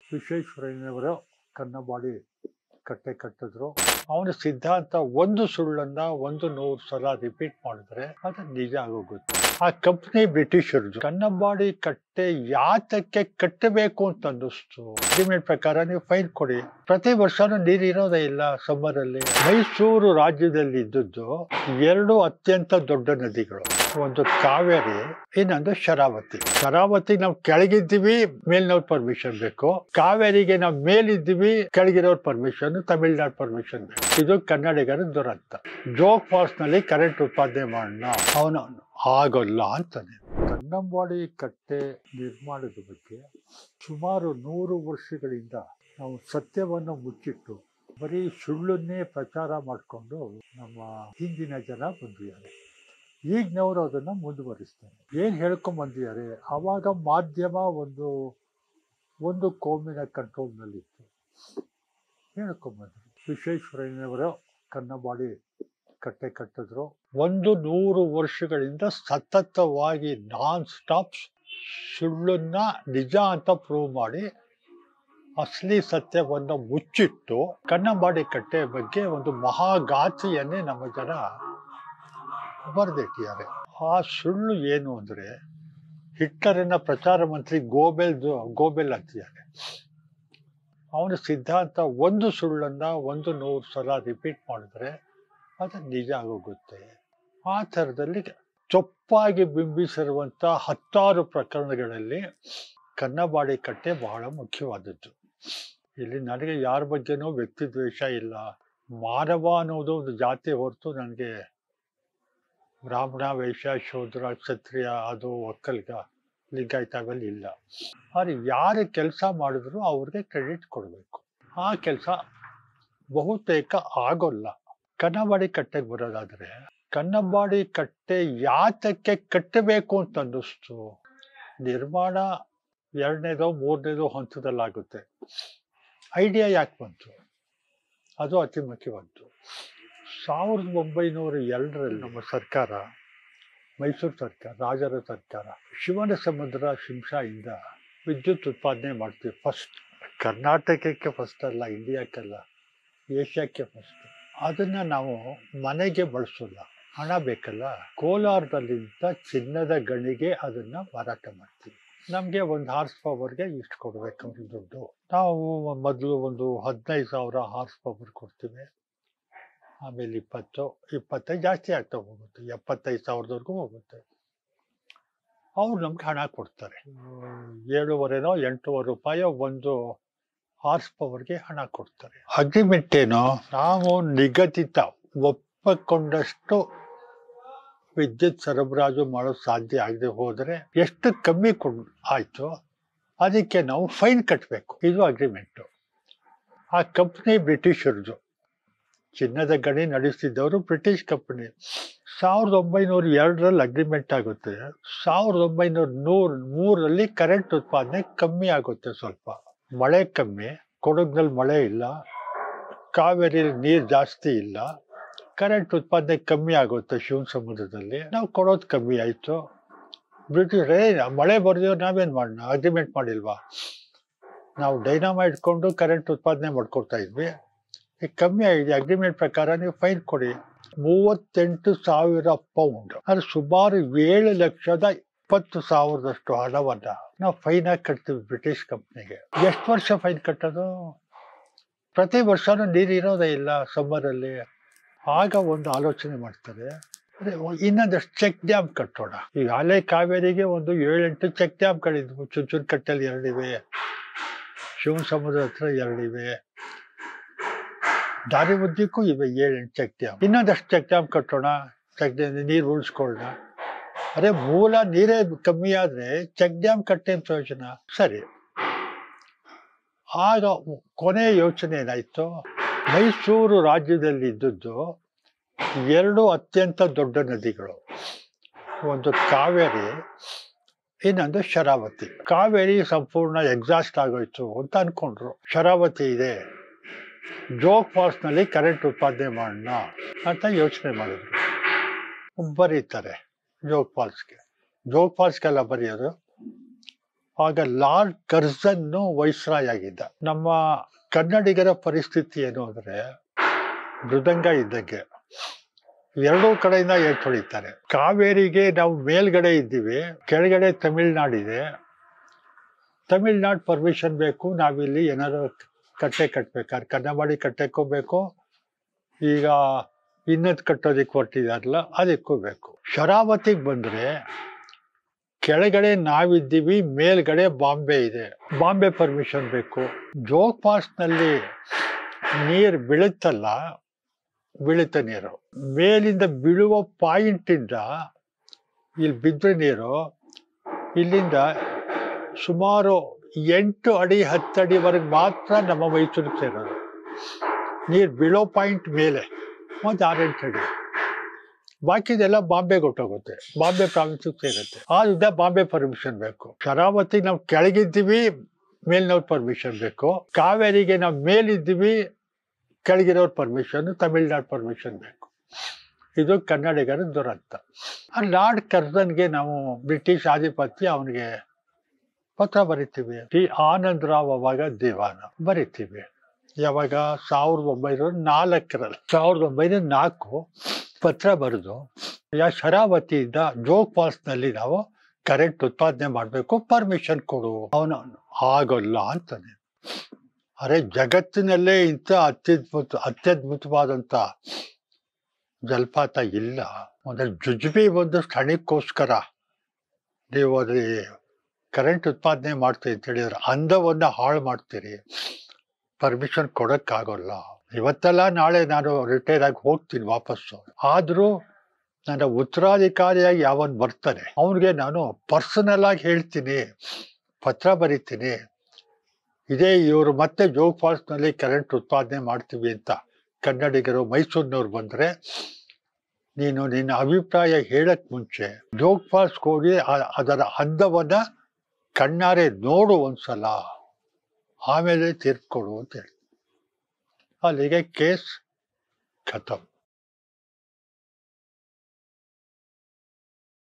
ವಿಶ್ವೇಶ್ವರಯ್ಯನವರು ಕನ್ನಂಬಾಡಿ ಕಟ್ಟೆ ಕಟ್ಟಿದ್ರು ಅವನ ಸಿದ್ಧಾಂತ ಒಂದು ಸುಳ್ಳನ್ನ ಒಂದು ನೂರು ಸಲ ರಿಪೀಟ್ ಮಾಡಿದ್ರೆ ಅದು ನಿಜ ಆಗೋಗುತ್ತೆ ಆ ಕಂಪ್ನಿ ಬ್ರಿಟಿಷರ್ದು ಕನ್ನಂಬಾಡಿ ಕಟ್ಟೆ ಯಾತಕ್ಕೆ ಕಟ್ಟಬೇಕು ಅಂತ ಅನ್ನಿಸ್ತು ಅಗ್ರಿಮೆಂಟ್ ಪ್ರಕಾರ ನೀವು ಫೈನ್ ಕೊಡಿ ಪ್ರತಿ ವರ್ಷನೂ ನೀರು ಇರೋದೇ ಇಲ್ಲ ಸಮ್ಮರ್ ಅಲ್ಲಿ ಮೈಸೂರು ರಾಜ್ಯದಲ್ಲಿ ಇದ್ದದ್ದು ಎರಡು ಅತ್ಯಂತ ದೊಡ್ಡ ನದಿಗಳು ಒಂದು ಕಾವೇರಿ ಇನ್ನೊಂದು ಶರಾವತಿ ಶರಾವತಿ ನಾವು ಕೆಳಗಿದ್ದೀವಿ ಮೇಲ್ನವ್ರ ಪರ್ಮಿಷನ್ ಬೇಕು ಕಾವೇರಿಗೆ ನಾವು ಮೇಲಿದ್ದೀವಿ ಕೆಳಗಿರೋರ್ ಪರ್ಮಿಷನ್ ತಮಿಳ್ನಾಡು ಪರ್ಮಿಷನ್ ಬೇಕು ಇದು ಕನ್ನಡಿಗರ ದುರಂತ ಜೋಗ್ ಫಾಲ್ಸ್ ನಲ್ಲಿ ಕರೆಂಟ್ ಉತ್ಪಾದನೆ ಮಾಡೋಣ ಅವನು ಆಗೋಲ್ಲ ಅಂತಾನೆ ಕನ್ನಂಬಾಡಿ ಕಟ್ಟೆ ನಿರ್ಮಾಣದ ಬಗ್ಗೆ ಸುಮಾರು ನೂರು ವರ್ಷಗಳಿಂದ ನಾವು ಸತ್ಯವನ್ನು ಮುಚ್ಚಿಟ್ಟು ಬರೀ ಸುಳ್ಳನ್ನೇ ಪ್ರಚಾರ ಮಾಡಿಕೊಂಡು ನಮ್ಮ ಹಿಂದಿನ ಜನ ಬಂದಿದ್ದಾರೆ ಈಗಿನವರು ಅದನ್ನು ಮುಂದುವರಿಸ್ತಾರೆ ಏನು ಹೇಳ್ಕೊಂಡ್ ಬಂದಿದ್ದಾರೆ ಆವಾಗ ಮಾಧ್ಯಮ ಒಂದು ಒಂದು ಕೋಮಿನ ಕಂಟ್ರೋಲ್ನಲ್ಲಿತ್ತು ಹೇಳ್ಕೊಂಬಂದ್ರು ವಿಶ್ವೇಶ್ವರಯ್ಯನವರು ಕನ್ನಂಬಾಡಿ ಕಟ್ಟೆ ಕಟ್ಟಿದ್ರು ಒಂದು ನೂರು ವರ್ಷಗಳಿಂದ ಸತತವಾಗಿ ನಾನ್ ಸ್ಟಾಪ್ ಸುಳ್ಳನ್ನ ನಿಜ ಅಂತ ಪ್ರೂವ್ ಮಾಡಿ ಅಸಲಿ ಸತ್ಯವನ್ನು ಮುಚ್ಚಿಟ್ಟು ಕನ್ನಂಬಾಡಿ ಕಟ್ಟೆ ಬಗ್ಗೆ ಒಂದು ಮಹಾಗಾಥೆಯನ್ನೇ ನಮ್ಮ ಜನ ಬರೆದಿಟ್ಟಿದ್ದಾರೆ ಆ ಸುಳ್ಳು ಏನು ಅಂದ್ರೆ ಹಿಟ್ಲರಿನ ಪ್ರಚಾರ ಮಂತ್ರಿ ಗೋಬೆಲ್ ಗೋಬೆಲ್ ಅಂತಿದ್ದಾರೆ ಅವನ ಸಿದ್ಧಾಂತ ಒಂದು ಸುಳ್ಳನ್ನ ಒಂದು ನೂರು ಸಲ ರಿಪೀಟ್ ಮಾಡಿದ್ರೆ ಅದು ನಿಜ ಆಗೋಗುತ್ತೆ ಆ ಥರದಲ್ಲಿ ಚೊಪ್ಪಾಗಿ ಬಿಂಬಿಸಿರುವಂಥ ಹತ್ತಾರು ಪ್ರಕರಣಗಳಲ್ಲಿ ಕನ್ನಂಬಾಡಿ ಕಟ್ಟೆ ಬಹಳ ಮುಖ್ಯವಾದದ್ದು ಇಲ್ಲಿ ನನಗೆ ಯಾರ ಬಗ್ಗೆನೂ ವ್ಯಕ್ತಿ ದ್ವೇಷ ಇಲ್ಲ ಮಾನವ ಅನ್ನೋದು ಒಂದು ಜಾತಿ ಹೊರತು ನನಗೆ ಬ್ರಾಹ್ಮಣ ವೈಶ್ಯ ಶೂದ್ರ ಕ್ಷತ್ರಿಯ ಅದು ಒಕ್ಕಲ್ಗ ಲಿಂಗಾಯತ ಅವೆಲ್ಲ ಇಲ್ಲ ಆದ್ರೆ ಯಾರು ಕೆಲಸ ಮಾಡಿದ್ರು ಅವ್ರಿಗೆ ಕ್ರೆಡಿಟ್ ಕೊಡಬೇಕು ಆ ಕೆಲಸ ಬಹುತೇಕ ಆಗೋಲ್ಲ ಕನ್ನಂಬಾಡಿ ಕಟ್ಟೆಗೆ ಬರೋದಾದ್ರೆ ಕನ್ನಂಬಾಡಿ ಕಟ್ಟೆ ಯಾತಕ್ಕೆ ಕಟ್ಟಬೇಕು ಅಂತ ಅನ್ನಿಸ್ತು ನಿರ್ಮಾಣ ಎರಡನೇದೋ ಮೂರನೇದೋ ಹಂತದಲ್ಲಾಗುತ್ತೆ ಐಡಿಯಾ ಯಾಕೆ ಬಂತು ಅದು ಅತಿ ಮುಖ್ಯವಾದ್ದು ಸಾವಿರದ ಒಂಬೈನೂರ ಎರಡರಲ್ಲಿ ನಮ್ಮ ಸರ್ಕಾರ ಮೈಸೂರು ಸರ್ಕಾರ ರಾಜರ ಸರ್ಕಾರ ಶಿವನ ಸಮುದ್ರ ಶಿಂಷಾಯಿಂದ ವಿದ್ಯುತ್ ಉತ್ಪಾದನೆ ಮಾಡ್ತೀವಿ ಫಸ್ಟ್ ಕರ್ನಾಟಕಕ್ಕೆ ಫಸ್ಟ್ ಅಲ್ಲ ಇಂಡಿಯಾಕ್ಕಲ್ಲ ಏಷ್ಯಾಕ್ಕೆ ಫಸ್ಟ್ ಅದನ್ನು ನಾವು ಮನೆಗೆ ಬಳಸೋಲ್ಲ ಹಣ ಬೇಕಲ್ಲ ಕೋಲಾರದಲ್ಲಿಂದ ಚಿನ್ನದ ಗಣಿಗೆ ಅದನ್ನು ಮಾರಾಟ ಮಾಡ್ತೀವಿ ನಮಗೆ ಒಂದು ಹಾರ್ಸ್ ಪವರ್ಗೆ ಇಷ್ಟು ಕೊಡ್ಬೇಕು ಅವ್ರಿಗೆ ದುಡ್ಡು ನಾವು ಮೊದಲು ಒಂದು ಹದಿನೈದು ಸಾವಿರ ಹಾರ್ಸ್ ಪವರ್ ಕೊಡ್ತೀವಿ ಆಮೇಲೆ ಇಪ್ಪತ್ತು ಇಪ್ಪತ್ತೈದು ಜಾಸ್ತಿ ಆಗ್ತಾ ಹೋಗುತ್ತೆ ಎಪ್ಪತ್ತೈದು ಸಾವಿರದವರೆಗೂ ಹೋಗುತ್ತೆ ಅವ್ರು ನಮ್ಗೆ ಹಣ ಕೊಡ್ತಾರೆ ಏಳುವರೆನೋ ಎಂಟೂವರೆ ರೂಪಾಯಿ ಒಂದು ಹಾರ್ಸ್ ಪವರ್ಗೆ ಹಣ ಕೊಡ್ತಾರೆ ಅಗ್ರಿಮೆಂಟ್ ಏನು ನಾವು ನಿಗದಿತ ಒಪ್ಪಿಕೊಂಡಷ್ಟು ವಿದ್ಯುತ್ ಸರಬರಾಜು ಮಾಡೋದು ಸಾಧ್ಯ ಆಗದೆ ಹೋದರೆ ಎಷ್ಟು ಕಮ್ಮಿ ಕೊಡ್ ಆಯ್ತು ಅದಕ್ಕೆ ನಾವು ಫೈನ್ ಕಟ್ಟಬೇಕು ಇದು ಅಗ್ರಿಮೆಂಟು ಆ ಕಂಪ್ನಿ ಬ್ರಿಟಿಷರ್ದು ಚಿನ್ನದ ಗಣಿ ನಡೆಸ್ತಿದ್ದವರು ಬ್ರಿಟಿಷ್ ಕಂಪನಿ ಸಾವಿರದ ಒಂಬೈನೂರ ಎರಡರಲ್ಲಿ ಅಗ್ರಿಮೆಂಟ್ ಆಗುತ್ತೆ ಸಾವಿರದ ಒಂಬೈನೂರ ನೂರ ಮೂರರಲ್ಲಿ ಕರೆಂಟ್ ಉತ್ಪಾದನೆ ಕಮ್ಮಿ ಆಗುತ್ತೆ ಸ್ವಲ್ಪ ಮಳೆ ಕಮ್ಮಿ ಕೊಡಗಿನಲ್ಲಿ ಮಳೆ ಇಲ್ಲ ಕಾವೇರಿಯಲ್ಲಿ ನೀರು ಜಾಸ್ತಿ ಇಲ್ಲ ಕರೆಂಟ್ ಉತ್ಪಾದನೆ ಕಮ್ಮಿ ಆಗುತ್ತೆ ಶಿವನ ಸಮುದ್ರದಲ್ಲಿ ನಾವು ಕೊಡೋದು ಕಮ್ಮಿ ಆಯಿತು ಬ್ರಿಟಿಷ್ ಏ ಮಳೆ ಬರ್ದಿರೋ ನಾವೇನು ಮಾಡೋಣ ಅಗ್ರಿಮೆಂಟ್ ಮಾಡಿಲ್ವಾ ನಾವು ಡೈನಾಮ ಇಟ್ಕೊಂಡು ಕರೆಂಟ್ ಉತ್ಪಾದನೆ ಮಾಡ್ಕೊಡ್ತಾ ಇದ್ವಿ ಈಗ ಕಮ್ಮಿ ಆಗಿದೆ ಅಗ್ರಿಮೆಂಟ್ ಪ್ರಕಾರ ನೀವು ಫೈನ್ ಕೊಡಿ ಮೂವತ್ತೆಂಟು ಸಾವಿರ ಪೌಂಡ್ ಅದು ಸುಮಾರು ಏಳು ಲಕ್ಷದ ಇಪ್ಪತ್ತು ಸಾವಿರದಷ್ಟು ಹಣವನ್ನ ನಾವು ಫೈನ್ ಆಗಿ ಕಟ್ತೀವಿ ಬ್ರಿಟಿಷ್ ಕಂಪ್ನಿಗೆ ಎಷ್ಟು ವರ್ಷ ಫೈನ್ ಕಟ್ಟೋದು ಪ್ರತಿ ವರ್ಷನೂ ನೀರು ಇರೋದೇ ಇಲ್ಲ ಸಮ್ಮರಲ್ಲಿ ಆಗ ಒಂದು ಆಲೋಚನೆ ಮಾಡ್ತಾರೆ ಅದೇ ಇನ್ನೊಂದಷ್ಟು ಚೆಕ್ ಡ್ಯಾಮ್ ಕಟ್ಟೋಣ ಈಗ ಹಳೆ ಕಾವೇರಿಗೆ ಒಂದು ಏಳೆಂಟು ಚೆಕ್ ಡ್ಯಾಮ್ಗಳಿದ್ವು ಚುಂಚುನಕಟ್ಟೆಯಲ್ಲಿ ಎರಡಿವೆ ಶಿವನ ಸಮುದ್ರ ಹತ್ರ ಎರಡಿವೆ ದಾರಿ ಉದ್ದಕ್ಕೂ ಇವೆ ಏಳೆಂಟು ಚೆಕ್ ಡ್ಯಾಮ್ ಇನ್ನೊಂದಷ್ಟು ಚೆಕ್ ಡ್ಯಾಮ್ ಕಟ್ಟೋಣ ಚೆಕ್ ಡ್ಯಾಮ್ ನೀರು ಉಳಿಸ್ಕೊಳ್ಳೋಣ ಅದೇ ಮೂಲ ನೀರೇ ಕಮ್ಮಿ ಆದ್ರೆ ಚೆಕ್ ಡ್ಯಾಮ್ ಕಟ್ಟೆ ಪ್ರಯೋಜನ ಸರಿ ಆಗ ಕೊನೆ ಯೋಚನೆ ಏನಾಯ್ತು ಮೈಸೂರು ರಾಜ್ಯದಲ್ಲಿ ಇದ್ದದ್ದು ಎರಡು ಅತ್ಯಂತ ದೊಡ್ಡ ನದಿಗಳು ಒಂದು ಕಾವೇರಿ ಇನ್ನೊಂದು ಶರಾವತಿ ಕಾವೇರಿ ಸಂಪೂರ್ಣ ಎಕ್ಸಾಸ್ಟ್ ಆಗೋಯ್ತು ಅಂತ ಅನ್ಕೊಂಡ್ರು ಶರಾವತಿ ಇದೆ ಜೋಗ್ ಫಾಲ್ಸ್ ನಲ್ಲಿ ಕರೆಂಟ್ ಉತ್ಪಾದನೆ ಮಾಡೋಣ ಅಂತ ಯೋಚನೆ ಮಾಡಿದ್ರು ಬರೀತಾರೆ ಜೋಗ್ ಫಾಲ್ಸ್ಗೆ ಜೋಗ್ ಫಾಲ್ಸ್ಗೆಲ್ಲ ಬರೆಯೋದು ಆಗ ಲಾರ್ಡ್ ಕರ್ಜನ್ನು ವೈಸ್ರಾಯ್ ಆಗಿದ್ದ ನಮ್ಮ ಕನ್ನಡಿಗರ ಪರಿಸ್ಥಿತಿ ಏನು ಅಂದ್ರೆ ಮೃದಂಗ ಇದ್ದಂಗೆ ಎರಡೂ ಕಡೆಯಿಂದ ಏಟ್ ಹೊಡಿತಾರೆ ಕಾವೇರಿಗೆ ನಾವು ಮೇಲ್ಗಡೆ ಇದ್ದೀವಿ ಕೆಳಗಡೆ ತಮಿಳ್ನಾಡಿದೆ ತಮಿಳ್ನಾಡು ಪರ್ಮಿಷನ್ ಬೇಕು ನಾವಿಲ್ಲಿ ಏನಾದ್ರು ಕಟ್ಟೆ ಕಟ್ಬೇಕಾದ್ರೆ ಕನ್ನಂಬಾಡಿ ಕಟ್ಟಕ್ಕೂ ಬೇಕು ಈಗ ಇನ್ನದ್ ಕಟ್ಟೋದಕ್ಕೆ ಹೊರಟಿದಾರಲ್ಲ ಅದಕ್ಕೂ ಬೇಕು ಶರಾವತಿಗೆ ಬಂದ್ರೆ ಕೆಳಗಡೆ ನಾವಿದ್ದೀವಿ ಮೇಲ್ಗಡೆ ಬಾಂಬೆ ಇದೆ ಬಾಂಬೆ ಪರ್ಮಿಷನ್ ಬೇಕು ಜೋಗ್ ಪಾಸ್ನಲ್ಲಿ ನೀರು ಬೀಳುತ್ತಲ್ಲ ಬೀಳುತ್ತೆ ನೀರು ಮೇಲಿಂದ ಬೀಳುವ ಪಾಯಿಂಟಿಂದ ಇಲ್ಲಿ ಬಿದ್ದರೆ ನೀರು ಇಲ್ಲಿಂದ ಸುಮಾರು ಎಂಟು ಅಡಿ ಹತ್ತು ಅಡಿವರೆಗೆ ಮಾತ್ರ ನಮ್ಮ ಮೈಸೂರಿಗೆ ಸೇರೋದು ನೀರು ಬೀಳೋ ಪಾಯಿಂಟ್ ಮೇಲೆ ಒಂದು ಆರೆಂಟು ಅಡಿ ಬಾಕಿದೆಲ್ಲ ಬಾಂಬೆಗೆ ಹೊಟ್ಟೋಗುತ್ತೆ ಬಾಂಬೆ ಪ್ರಾವಿನ್ಸಿಗೆ ಸೇರುತ್ತೆ ಆದ್ರಿಂದ ಬಾಂಬೆ ಪರ್ಮಿಷನ್ ಬೇಕು ಶರಾವತಿ ನಾವು ಕೆಳಗಿದ್ದೀವಿ ಮೇಲ್ನವ್ರ ಪರ್ಮಿಷನ್ ಬೇಕು ಕಾವೇರಿಗೆ ನಾವು ಮೇಲಿದ್ದೀವಿ ಕೆಳಗಿರೋರ್ ಪರ್ಮಿಷನ್ ತಮಿಳ್ನಾಡು ಪರ್ಮಿಷನ್ ಬೇಕು ಇದು ಕನ್ನಡಿಗರ ದುರಂತ ಆ ಲಾರ್ಡ್ ಕರ್ಜನ್ಗೆ ನಾವು ಬ್ರಿಟಿಷ್ ಆಧಿಪತ್ಯ ಅವನಿಗೆ ಪತ್ರ ಬರಿತೀವಿ ಟಿ ಆನಂದ್ ರಾವ್ ಅವಾಗ ದಿವಾನ ಬರಿತೀವಿ ಯಾವಾಗ ಸಾವಿರದ ಒಂಬೈನೂರ ನಾಲ್ಕರಲ್ಲಿ ಸಾವಿರದ ಒಂಬೈನೂರ ನಾಲ್ಕು ಪತ್ರ ಬರೆದು ಯಾ ಶರಾವತಿಯಿಂದ ಜೋಗ್ ಫಾಲ್ಸ್ನಲ್ಲಿ ನಾವು ಕರೆಂಟ್ ಉತ್ಪಾದನೆ ಮಾಡಬೇಕು ಪರ್ಮಿಷನ್ ಕೊಡು ಅವನು ಆಗೋಲ್ಲ ಅಂತಾನೆ ಅರೆ ಜಗತ್ತಿನಲ್ಲೇ ಇಂಥ ಅತ್ಯದ್ಭುತ ಅತ್ಯದ್ಭುತವಾದಂಥ ಜಲಪಾತ ಇಲ್ಲ ಒಂದು ಜುಜುಬಿ ಒಂದು ಸ್ಥಳಕ್ಕೋಸ್ಕರ ನೀವು ಅದ್ರಲ್ಲಿ ಕರೆಂಟ್ ಉತ್ಪಾದನೆ ಮಾಡ್ತೀವಿ ಅಂತ ಹೇಳಿದ್ರೆ ಅಂದವನ್ನ ಹಾಳು ಮಾಡ್ತೀರಿ ಪರ್ಮಿಷನ್ ಕೊಡಕ್ಕಾಗೋಲ್ಲ ಇವತ್ತೆಲ್ಲ ನಾಳೆ ನಾನು ರಿಟೈರ್ ಆಗಿ ಹೋಗ್ತೀನಿ ವಾಪಸ್ಸು ಆದರೂ ನನ್ನ ಉತ್ತರಾಧಿಕಾರಿಯಾಗಿ ಯಾವನ್ ಬರ್ತಾನೆ ಅವನಿಗೆ ನಾನು ಪರ್ಸನಲ್ ಆಗಿ ಹೇಳ್ತೀನಿ ಪತ್ರ ಬರಿತೀನಿ ಇದೇ ಇವರು ಮತ್ತೆ ಜೋಗ್ ಫಾಲ್ಸ್ನಲ್ಲಿ ಕರೆಂಟ್ ಉತ್ಪಾದನೆ ಮಾಡ್ತೀವಿ ಅಂತ ಕನ್ನಡಿಗರು ಮೈಸೂರಿನವ್ರು ಬಂದರೆ ನೀನು ನಿನ್ನ ಅಭಿಪ್ರಾಯ ಹೇಳಕ್ ಮುಂಚೆ ಜೋಗ್ ಫಾಲ್ಸ್ಗೆ ಹೋಗಿ ಆ- ಅದರ ಅಂದವನ್ನ ಕಣ್ಣಾರೆ ನೋಡು ಒಂದ್ಸಲ ಆಮೇಲೆ ತೀರ್ಪು ಕೊಡು ಅಂತ ಹೇಳಿ ಅಲ್ಲಿಗೆ ಕೇಸ್ ಖತಮ್